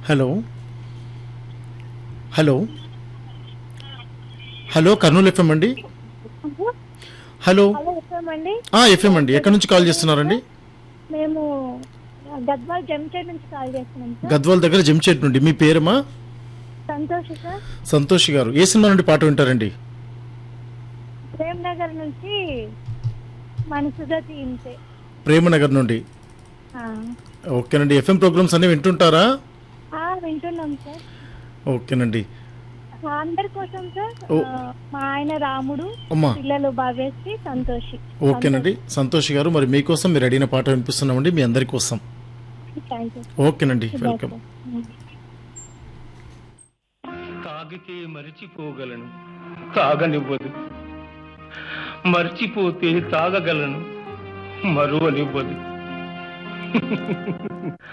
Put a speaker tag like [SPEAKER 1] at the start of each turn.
[SPEAKER 1] Hello hello hello Kurnool FM అండి hello
[SPEAKER 2] hello చెప్పామండి
[SPEAKER 1] FM అండి ఎక్కడి నుంచి కాల్ చేస్తున్నారండి
[SPEAKER 2] మేము గద్వాల్ జంషెడ్ నుంచి కాల్ చేస్తున్నాం సార్
[SPEAKER 1] గద్వాల్ దగ్గర జంషెడ్ నుండి మీ పేరమ్మా
[SPEAKER 2] సంతోష్ సార్
[SPEAKER 1] సంతోష్ గారు ఏ సినిమా నుండి పాట వింటారండి
[SPEAKER 2] ప్రేమ్ నగర్ నుంచి మనసుగా తీయించే
[SPEAKER 1] ప్రేమనగర్ నుండి
[SPEAKER 2] ఆ.
[SPEAKER 1] ఓకేనండి ఎఫ్ఎం ప్రోగ్రామ్స్ అన్నీ వింటుంటారా
[SPEAKER 2] ఆ, వింటున్నాం సార్
[SPEAKER 1] ఓకేనండి
[SPEAKER 2] అందరి కోసం సార్
[SPEAKER 1] ఓ.
[SPEAKER 2] ఆ, మా ఆయన రాముడు
[SPEAKER 1] అమ్మా
[SPEAKER 2] పిల్లలు భావ్యశ్రీ సంతోషి
[SPEAKER 1] ఓకేనండి సంతోష్ గారు మరి మీకోసం మీరు అడిగిన పాట వినిపిస్తున్నామండి మీ అందరి కోసం
[SPEAKER 2] థ్యాంక్ యూ
[SPEAKER 1] ఓకేనండి వెల్కమ్
[SPEAKER 3] తాగితే మరిచిపోగలను తాగనివ్వదు మర్చిపోతే తాగగలను మరువనివ్వదు